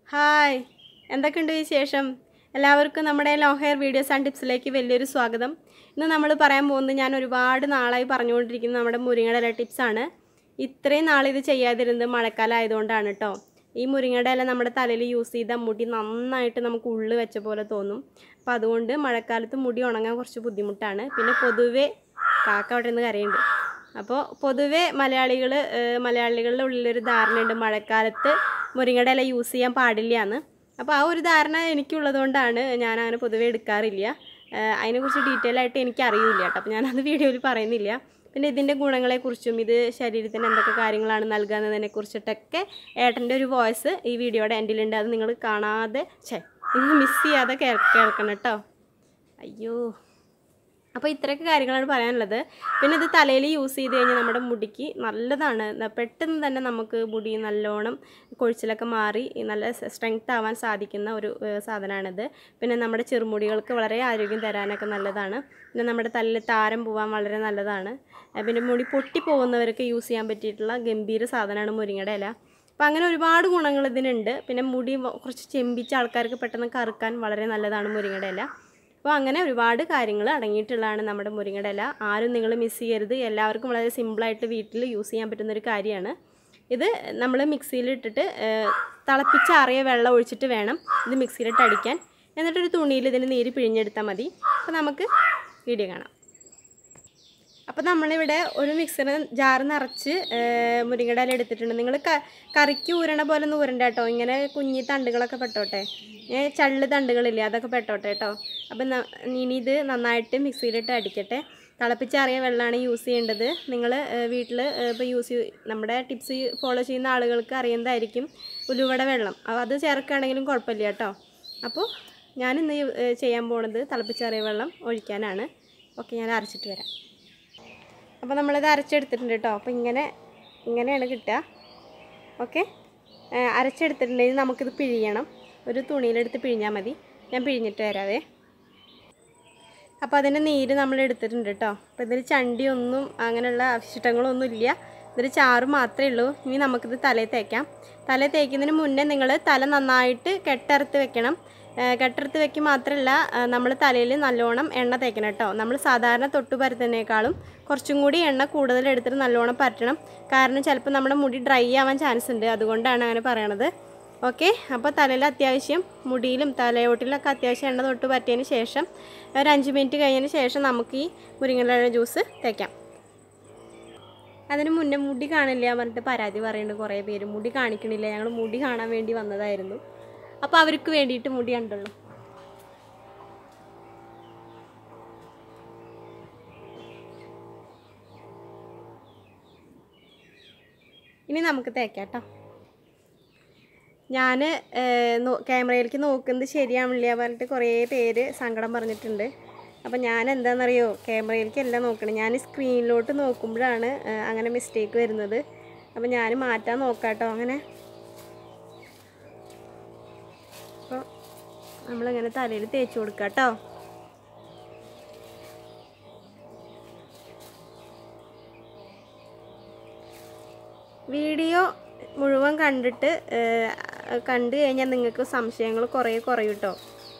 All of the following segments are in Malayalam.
ഹായ് എന്തൊക്കെയുണ്ട് വിശേഷം എല്ലാവർക്കും നമ്മുടെ ലോ ഹെയർ വീഡിയോസ് ആൻഡ് ടിപ്സിലേക്ക് വലിയൊരു സ്വാഗതം ഇന്ന് നമ്മൾ പറയാൻ പോകുന്നത് ഞാൻ ഒരുപാട് നാളായി പറഞ്ഞുകൊണ്ടിരിക്കുന്ന നമ്മുടെ മുരിങ്ങയുടെ ഇല ടിപ്സാണ് ഇത്രയും നാൾ ഇത് ചെയ്യാതിരുന്നത് മഴക്കാലം ആയതുകൊണ്ടാണ് കേട്ടോ ഈ മുരിങ്ങയുടെ ഇല നമ്മുടെ തലയിൽ യൂസ് ചെയ്ത മുടി നന്നായിട്ട് നമുക്ക് ഉള്ളു വെച്ച പോലെ തോന്നും അപ്പോൾ അതുകൊണ്ട് മഴക്കാലത്ത് മുടി ഉണങ്ങാൻ കുറച്ച് ബുദ്ധിമുട്ടാണ് പിന്നെ പൊതുവേ കാക്ക അവിടെ നിന്ന് കരയുണ്ട് അപ്പോൾ പൊതുവേ മലയാളികൾ മലയാളികളുടെ ഉള്ളിലൊരു ധാരണയുണ്ട് മഴക്കാലത്ത് മുരിങ്ങയുടെ ഇല യൂസ് ചെയ്യാൻ പാടില്ല എന്ന് അപ്പോൾ ആ ഒരു ധാരണ എനിക്കുള്ളത് കൊണ്ടാണ് ഞാൻ അങ്ങനെ പൊതുവേ എടുക്കാറില്ല ഏഹ് അതിനെക്കുറിച്ച് ഡീറ്റെയിൽ ആയിട്ട് എനിക്ക് അറിയില്ല കേട്ടോ അപ്പോൾ ഞാനത് വീഡിയോയിൽ പറയുന്നില്ല പിന്നെ ഇതിൻ്റെ ഗുണങ്ങളെക്കുറിച്ചും ഇത് ശരീരത്തിന് എന്തൊക്കെ കാര്യങ്ങളാണ് നൽകുന്നതിനെ കുറിച്ചിട്ടൊക്കെ ഏട്ടൻ്റെ ഒരു വോയിസ് ഈ വീഡിയോയുടെ എൻഡിലുണ്ട് അത് നിങ്ങൾ കാണാതെ ഛേ നിങ്ങൾ മിസ് ചെയ്യാതെ കേൾ കേൾക്കണം കേട്ടോ അയ്യോ അപ്പോൾ ഇത്രയൊക്കെ കാര്യങ്ങളാണ് പറയാനുള്ളത് പിന്നെ ഇത് തലയിൽ യൂസ് ചെയ്ത് കഴിഞ്ഞാൽ നമ്മുടെ മുടിക്ക് നല്ലതാണ് ന- പെട്ടെന്ന് തന്നെ നമുക്ക് മുടി നല്ലോണം കൊഴിച്ചിലൊക്കെ മാറി നല്ല സ്ട്രെങ്ത് ആവാൻ സാധിക്കുന്ന ഒരു ഏഹ്, സാധനമാണിത് പിന്നെ നമ്മുടെ ചെറുമുടികൾക്ക് വളരെ ആരോഗ്യം തരാനൊക്കെ നല്ലതാണ് പിന്നെ നമ്മുടെ തലയിൽ താരം പോവാൻ വളരെ നല്ലതാണ് ഏഹ്, പിന്നെ മുടി പൊട്ടി പോകുന്നവർക്ക് യൂസ് ചെയ്യാൻ പറ്റിയിട്ടുള്ള ഗംഭീര സാധനമാണ് മുരിങ്ങയുടെ ഇല അപ്പോൾ അങ്ങനെ ഒരുപാട് ഗുണങ്ങൾ ഇതിനുണ്ട് പിന്നെ മുടി വ- കുറച്ച് ചെമ്പിച്ച ആൾക്കാർക്ക് പെട്ടെന്ന് കറുക്കാൻ വളരെ നല്ലതാണ് മുരിങ്ങയുടെ ഇല അപ്പോൾ അങ്ങനെ ഒരുപാട് കാര്യങ്ങൾ അടങ്ങിയിട്ടുള്ളതാണ് നമ്മുടെ മുരിങ്ങയുടെ ഇല ആരും നിങ്ങൾ മിസ് ചെയ്യരുത് എല്ലാവർക്കും വളരെ സിമ്പിളായിട്ട് വീട്ടിൽ യൂസ് ചെയ്യാൻ പറ്റുന്ന ഒരു കാര്യമാണ് ഇത് നമ്മൾ മിക്സിയിലിട്ടിട്ട് ഏഹ്, തിളപ്പിച്ചാറിയ വെള്ളം ഒഴിച്ചിട്ട് വേണം ഇത് മിക്സിയിലിട്ട് അടിക്കാൻ എന്നിട്ടൊരു തുണിയിൽ ഇതിന് നീര് പിഴിഞ്ഞെടുത്താൽ മതി അപ്പോൾ നമുക്ക് വീഡിയോ കാണാം അപ്പോൾ നമ്മളിവിടെ ഒരു മിക്സർ ജാർ നിറച്ച് ഏഹ്, മുരിങ്ങയുടെ ഇല എടുത്തിട്ടുണ്ട് നിങ്ങൾ കറിക്ക് ഊരണ പോലെ ഒന്ന് ഊരണ്ട കേട്ടോ ഇങ്ങനെ കുഞ്ഞി തണ്ടുകളൊക്കെ പെട്ടോട്ടെ ഏ, ചള്ള് തണ്ടുകളില്ലേ അതൊക്കെ പെട്ടോട്ടെ കേട്ടോ അപ്പം ന- ഇനി ഇത് നന്നായിട്ട് മിക്സിയിലിട്ട് അടിക്കട്ടെ തിളപ്പിച്ചാറിയ വെള്ളമാണ് യൂസ് ചെയ്യേണ്ടത് നിങ്ങൾ വീട്ടിൽ ഇപ്പോൾ യൂസ് നമ്മുടെ ടിപ്സ് ഫോളോ ചെയ്യുന്ന ആളുകൾക്ക് അറിയുന്നതായിരിക്കും ഉലുവയുടെ വെള്ളം അപ്പോൾ അത് ചേർക്കുകയാണെങ്കിലും കുഴപ്പമില്ല കേട്ടോ അപ്പോൾ ഞാനിന്ന് യു- ഏ, ചെയ്യാൻ പോണത് തിളപ്പിച്ചാറിയ വെള്ളം ഒഴിക്കാനാണ് ഓക്കെ ഞാൻ അരച്ചിട്ട് വരാം അപ്പോൾ നമ്മളിത് അരച്ചെടുത്തിട്ടുണ്ട് കേട്ടോ അപ്പോൾ ഇങ്ങനെ ഇങ്ങനെയാണ് കിട്ടുക ഓക്കെ അരച്ചെടുത്തിട്ടുണ്ടെങ്കിൽ നമുക്കിത് പിഴിയണം ഒരു തുണിയിലെടുത്ത് പിഴിഞ്ഞാൽ മതി ഞാൻ പിഴിഞ്ഞിട്ട് വരാവേ അപ്പോൾ അതിൻ്റെ നീര് നമ്മൾ എടുത്തിട്ടുണ്ട് കേട്ടോ അപ്പോൾ ഇതിൽ ചണ്ടിയൊന്നും അങ്ങനെയുള്ള അവശിഷ്ടങ്ങളൊന്നും ഇല്ല ഇതിൽ ചാറ് മാത്രമേ ഉള്ളൂ ഇനി നമുക്കിത് തലയിൽ തേക്കാം തലയിൽ തേക്കുന്നതിന് മുന്നേ നിങ്ങൾ തല നന്നായിട്ട് കെട്ടറുത്ത് വെക്കണം ഏഹ് കെട്ടറുത്ത് വെക്കുക മാത്രമല്ല നമ്മൾ തലയിൽ നല്ലോണം എണ്ണ തേക്കണം കേട്ടോ നമ്മൾ സാധാരണ തൊട്ട് പരത്തുന്നതിനേക്കാളും കുറച്ചും കൂടി എണ്ണ കൂടുതൽ എടുത്തിട്ട് നല്ലോണം പരട്ടണം കാരണം ചിലപ്പോൾ നമ്മുടെ മുടി ഡ്രൈ ആവാൻ ചാൻസ് ഉണ്ട് അതുകൊണ്ടാണ് അങ്ങനെ പറയണത് ഓക്കെ അപ്പോൾ തലയിൽ അത്യാവശ്യം മുടിയിലും തലയോട്ടിലൊക്കെ അത്യാവശ്യം എണ്ണ തൊട്ട് പറ്റിയതിന് ശേഷം ഒരു അഞ്ച് മിനിറ്റ് കഴിഞ്ഞതിന് ശേഷം നമുക്ക് ഈ മുരിങ്ങയില ജ്യൂസ് തേക്കാം അതിന് മുന്നേ മുടി കാണില്ല പറഞ്ഞിട്ട് പരാതി പറയുന്നുണ്ട് കുറേ പേര് മുടി കാണിക്കണില്ല ഞങ്ങൾ മുടി കാണാൻ വേണ്ടി വന്നതായിരുന്നു അപ്പോൾ അവർക്ക് വേണ്ടിയിട്ട് മുടി കണ്ടുള്ളൂ ഇനി നമുക്ക് തേക്കാം കേട്ടോ ഞാൻ ക്യാമറയിലേക്ക് നോക്കുന്നത് ശരിയാവില്ല പറഞ്ഞിട്ട് കുറേ പേര് സങ്കടം പറഞ്ഞിട്ടുണ്ട് അപ്പം ഞാൻ എന്താണെന്നറിയോ ക്യാമറയിലേക്ക് അല്ല നോക്കണം ഞാൻ സ്ക്രീനിലോട്ട് നോക്കുമ്പോഴാണ് ഏഹ്, അങ്ങനെ മിസ്റ്റേക്ക് വരുന്നത് അപ്പം ഞാൻ മാറ്റാൻ നോക്കാം കേട്ടോ അങ്ങനെ അപ്പോൾ നമ്മളിങ്ങനെ തലയിൽ തേച്ച് കൊടുക്കാം കേട്ടോ വീഡിയോ മുഴുവൻ കണ്ടിട്ട് ഏഹ്, കണ്ടു കഴിഞ്ഞാൽ നിങ്ങൾക്ക് സംശയങ്ങൾ കുറേ കുറയും കേട്ടോ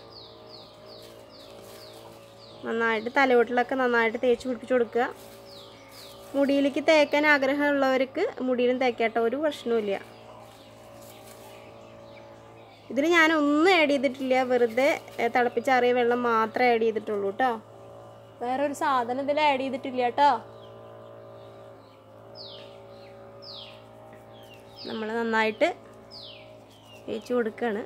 നന്നായിട്ട് തലയോട്ടിലൊക്കെ നന്നായിട്ട് തേച്ച് പിടിപ്പിച്ച് കൊടുക്കുക മുടിയിലേക്ക് തേക്കാൻ ആഗ്രഹമുള്ളവർക്ക് മുടിയിലും തേക്കാം കേട്ടോ ഒരു പ്രശ്നവുമില്ല ഇതിൽ ഞാൻ ഒന്നും ആഡ് ചെയ്തിട്ടില്ല വെറുതെ ഏഹ്, തിളപ്പിച്ചാറിയ വെള്ളം മാത്രമേ ആഡ് ചെയ്തിട്ടുള്ളൂ കേട്ടോ വേറെ ഒരു സാധനം ഇതിൽ ആഡ് ചെയ്തിട്ടില്ല കേട്ടോ നമ്മൾ നന്നായിട്ട് തേച്ച് കൊടുക്കുകയാണ്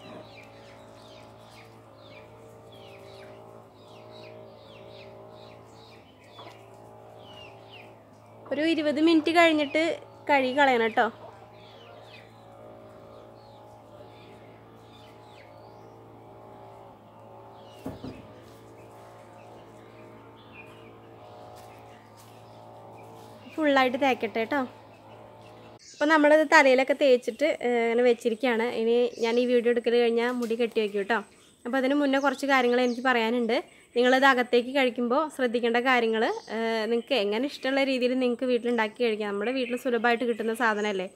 ഒരു ഇരുപത് മിനിറ്റ് കഴിഞ്ഞിട്ട് കഴുകി കളയണം കേട്ടോ ഫുള്ളായിട്ട് തേക്കട്ടെ കേട്ടോ അപ്പോൾ നമ്മളത് തലയിലൊക്കെ തേച്ചിട്ട് ഏഹ്, ഇങ്ങനെ വെച്ചിരിക്കുകയാണ് ഇനി ഞാൻ ഈ വീഡിയോ എടുക്കൽ കഴിഞ്ഞാൽ മുടി കെട്ടി വയ്ക്കും കേട്ടോ അപ്പോൾ അതിന് മുന്നേ കുറച്ച് കാര്യങ്ങൾ എനിക്ക് പറയാനുണ്ട് നിങ്ങളിത് അകത്തേക്ക് കഴിക്കുമ്പോൾ ശ്രദ്ധിക്കേണ്ട കാര്യങ്ങൾ നിങ്ങൾക്ക് എങ്ങനെ ഇഷ്ടമുള്ള രീതിയിൽ നിങ്ങൾക്ക് വീട്ടിലുണ്ടാക്കി കഴിക്കാം നമ്മുടെ വീട്ടിൽ സുലഭമായിട്ട് കിട്ടുന്ന സാധനമല്ലേ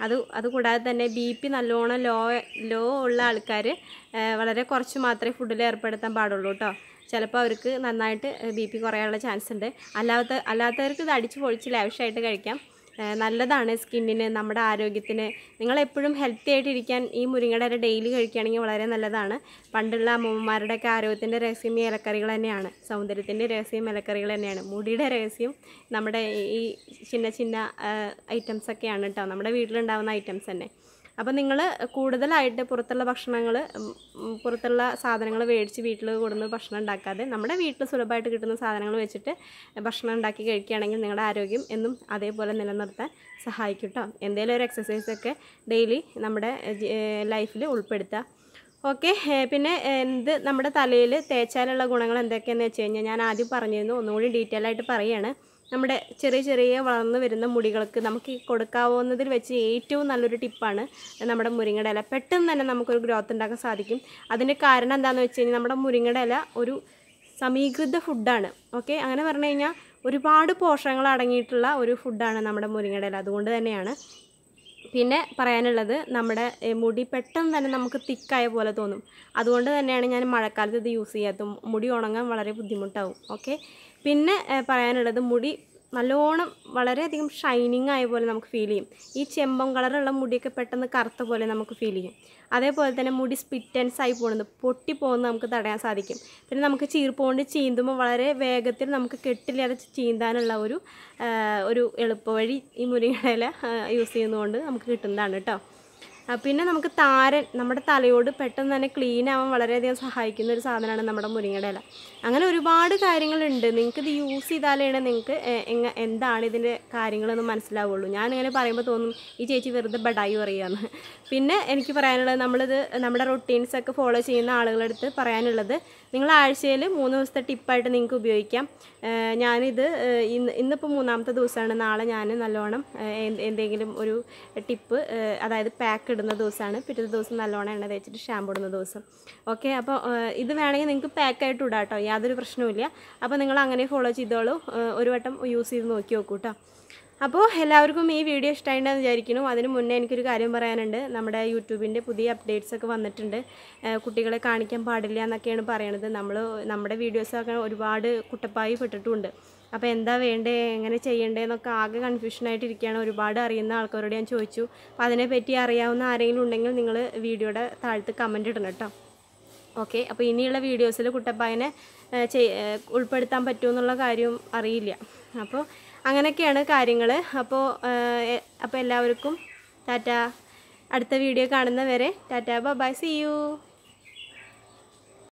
അത് അതുകൂടാതെ തന്നെ ബി പി നല്ലോണം ലോ ലോ ഉള്ള ആൾക്കാർ വളരെ കുറച്ച് മാത്രമേ ഫുഡിൽ ഏർപ്പെടുത്താൻ പാടുള്ളൂ കേട്ടോ ചിലപ്പോൾ അവർക്ക് നന്നായിട്ട് ബി പി കുറയാനുള്ള ചാൻസ് ഉണ്ട് അല്ലാത്ത അല്ലാത്തവർക്ക് ഇത് അടിച്ച് പൊളിച്ച് ലാവിഷായിട്ട് കഴിക്കാം ഏഹ് നല്ലതാണ് സ്കിന്നിന് നമ്മുടെ ആരോഗ്യത്തിന് നിങ്ങളെപ്പോഴും ഹെൽത്തി ആയിട്ടിരിക്കാൻ ഈ മുരിങ്ങയുടെ ഇല ഡെയിലി കഴിക്കുകയാണെങ്കിൽ വളരെ നല്ലതാണ് പണ്ടുള്ള അമ്മൂമ്മമാരുടെയൊക്കെ ആരോഗ്യത്തിൻ്റെ രഹസ്യം ഈ ഇലക്കറികൾ തന്നെയാണ് സൗന്ദര്യത്തിൻ്റെ രഹസ്യം ഇലക്കറികൾ തന്നെയാണ് മുടിയുടെ രഹസ്യം നമ്മുടെ ഈ ചിന്ന ചിന്ന ഐറ്റംസൊക്കെയാണ് കേട്ടോ നമ്മുടെ വീട്ടിലുണ്ടാകുന്ന ഐറ്റംസ് തന്നെ അപ്പോൾ നിങ്ങൾ കൂടുതലായിട്ട് പുറത്തുള്ള ഭക്ഷണങ്ങൾ പുറത്തുള്ള സാധനങ്ങൾ മേടിച്ച് വീട്ടിൽ കൊടുന്ന് ഭക്ഷണം ഉണ്ടാക്കാതെ നമ്മുടെ വീട്ടിൽ സുലഭമായിട്ട് കിട്ടുന്ന സാധനങ്ങൾ വെച്ചിട്ട് ഭക്ഷണം ഉണ്ടാക്കി കഴിക്കുകയാണെങ്കിൽ നിങ്ങളുടെ ആരോഗ്യം എന്നും അതേപോലെ നിലനിർത്താൻ സഹായിക്കും കേട്ടോ എന്തെങ്കിലും ഒരു എക്സസൈസൊക്കെ ഡെയിലി നമ്മുടെ ലൈഫിൽ ഉൾപ്പെടുത്തുക ഓക്കെ പിന്നെ എന്ത് നമ്മുടെ തലയിൽ തേച്ചാലുള്ള ഗുണങ്ങൾ എന്തൊക്കെയാണെന്ന് വെച്ച് കഴിഞ്ഞാൽ ഞാൻ ആദ്യം പറഞ്ഞിരുന്നു ഒന്നുകൂടി ഡീറ്റെയിൽ ആയിട്ട് പറയുകയാണ് നമ്മുടെ ചെറിയ ചെറിയ വളർന്നു വരുന്ന മുടികൾക്ക് നമുക്ക് ഈ കൊടുക്കാവുന്നതിൽ വെച്ച് ഏറ്റവും നല്ലൊരു ടിപ്പാണ് നമ്മുടെ മുരിങ്ങയുടെ ഇല പെട്ടെന്ന് തന്നെ നമുക്കൊരു ഗ്രോത്ത് ഉണ്ടാക്കാൻ സാധിക്കും അതിൻ്റെ കാരണം എന്താണെന്ന് വെച്ച് കഴിഞ്ഞാൽ നമ്മുടെ മുരിങ്ങയുടെ ഇല ഒരു സമീകൃത ഫുഡാണ് ഓക്കെ അങ്ങനെ പറഞ്ഞു കഴിഞ്ഞാൽ ഒരുപാട് പോഷകങ്ങൾ അടങ്ങിയിട്ടുള്ള ഒരു ഫുഡാണ് നമ്മുടെ മുരിങ്ങയുടെ ഇല അതുകൊണ്ട് തന്നെയാണ് പിന്നെ പറയാനുള്ളത് നമ്മുടെ ഏ, മുടി പെട്ടെന്ന് തന്നെ നമുക്ക് തിക്കായ പോലെ തോന്നും അതുകൊണ്ട് തന്നെയാണ് ഞാൻ മഴക്കാലത്ത് ഇത് യൂസ് ചെയ്യാത്തത് മുടി ഉണങ്ങാൻ വളരെ ബുദ്ധിമുട്ടാവും ഓക്കെ പിന്നെ ഏ, പറയാനുള്ളത് മുടി നല്ലോണം വളരെയധികം ഷൈനിങ് ആയ പോലെ നമുക്ക് ഫീൽ ചെയ്യും ഈ ചെമ്പം കളറുള്ള മുടിയൊക്കെ പെട്ടെന്ന് കറുത്ത പോലെ നമുക്ക് ഫീൽ ചെയ്യും അതേപോലെ തന്നെ മുടി സ്പിറ്റൻസ് ആയി പോകുന്നത് പൊട്ടി പോകുന്നത് നമുക്ക് തടയാൻ സാധിക്കും പിന്നെ നമുക്ക് ചീർപ്പ് കൊണ്ട് ചീന്തുമ്പോൾ വളരെ വേഗത്തിൽ നമുക്ക് കെട്ടില്ലാതെ ചീന്താനുള്ള ഒരു ആ, ഒരു എളുപ്പവഴി ഈ മുരിങ്ങയുടെ ഇല യൂസ് ചെയ്യുന്നതുകൊണ്ട് നമുക്ക് കിട്ടുന്നതാണ് കേട്ടോ ആ, പിന്നെ നമുക്ക് താരൻ നമ്മുടെ തലയോട് പെട്ടെന്ന് തന്നെ ക്ലീൻ ആവാൻ വളരെയധികം സഹായിക്കുന്ന ഒരു സാധനമാണ് നമ്മുടെ മുരിങ്ങയുടെ ഇല അങ്ങനെ ഒരുപാട് കാര്യങ്ങളുണ്ട് നിങ്ങൾക്ക് ഇത് യൂസ് ചെയ്താലാണ് നിങ്ങൾക്ക് എ- എങ്ങ എന്താണ് ഇതിൻ്റെ കാര്യങ്ങളെന്ന് മനസ്സിലാവുള്ളൂ ഞാനിങ്ങനെ പറയുമ്പോൾ തോന്നും ഈ ചേച്ചി വെറുതെ ബഡായി പറയുകയെന്ന് പിന്നെ എനിക്ക് പറയാനുള്ളത് നമ്മളിത് നമ്മുടെ റൊട്ടീൻസ് ഒക്കെ ഫോളോ ചെയ്യുന്ന ആളുകളുടെ അടുത്ത് പറയാനുള്ളത് നിങ്ങൾ ആഴ്ചയിൽ മൂന്ന് ദിവസത്തെ ടിപ്പായിട്ട് നിങ്ങൾക്ക് ഉപയോഗിക്കാം ഏഹ് ഞാനിത് ഏഹ് ഇന്ന് ഇന്നിപ്പോൾ മൂന്നാമത്തെ ദിവസമാണ് നാളെ ഞാൻ നല്ലോണം ഏഹ് എന്ത് എന്തെങ്കിലും ഒരു ടിപ്പ് ഏഹ് അതായത് പാക്ക് ഇടുന്ന ദിവസമാണ് പിറ്റത്തെ ദിവസം നല്ലോണം എണ്ണ തേച്ചിട്ട് ഷാമ്പു ഇടുന്ന ദിവസം ഓക്കെ അപ്പോൾ ഏഹ് ഇത് വേണമെങ്കിൽ നിങ്ങൾക്ക് പാക്കായിട്ട് ഇടാം കേട്ടോ യാതൊരു പ്രശ്നവുമില്ല അപ്പോൾ നിങ്ങൾ അങ്ങനെ ഫോളോ ചെയ്തോളൂ ഏഹ് ഒരു വട്ടം യൂസ് ചെയ്ത് നോക്കി നോക്കൂ കേട്ടോ അപ്പോൾ എല്ലാവർക്കും ഈ വീഡിയോ ഇഷ്ടമായിട്ടുണ്ടെന്ന് വിചാരിക്കുന്നു അതിന് മുന്നേ എനിക്കൊരു കാര്യം പറയാനുണ്ട് നമ്മുടെ യൂട്യൂബിൻ്റെ പുതിയ അപ്ഡേറ്റ്സ് ഒക്കെ വന്നിട്ടുണ്ട് ഏഹ് കുട്ടികളെ കാണിക്കാൻ പാടില്ല എന്നൊക്കെയാണ് പറയണത് നമ്മൾ നമ്മുടെ വീഡിയോസൊക്കെ ഒരുപാട് കുട്ടപ്പായി പെട്ടിട്ടുമുണ്ട് അപ്പോൾ എന്താ വേണ്ടേ എങ്ങനെ ചെയ്യണ്ടേന്നൊക്കെ ആകെ കൺഫ്യൂഷനായിട്ടിരിക്കുകയാണ് ഒരുപാട് അറിയുന്ന ആൾക്കാരോട് ഞാൻ ചോദിച്ചു അപ്പോൾ അതിനെപ്പറ്റി അറിയാവുന്ന ആരെങ്കിലും ഉണ്ടെങ്കിൽ നിങ്ങൾ വീഡിയോയുടെ താഴത്ത് കമൻറ്റ് ഇടണം കേട്ടോ ഓക്കെ അപ്പോൾ ഇനിയുള്ള വീഡിയോസിൽ കുട്ടപ്പായനെ ഏഹ്, ചെയ് ഏഹ്, ഉൾപ്പെടുത്താൻ പറ്റുമെന്നുള്ള കാര്യം അറിയില്ല അപ്പോൾ അങ്ങനെയൊക്കെയാണ് കാര്യങ്ങൾ അപ്പോൾ ഏഹ്, അപ്പോൾ എല്ലാവർക്കും ടാറ്റ അടുത്ത വീഡിയോ കാണുന്നവരെ ടാറ്റ ബൈ സി യു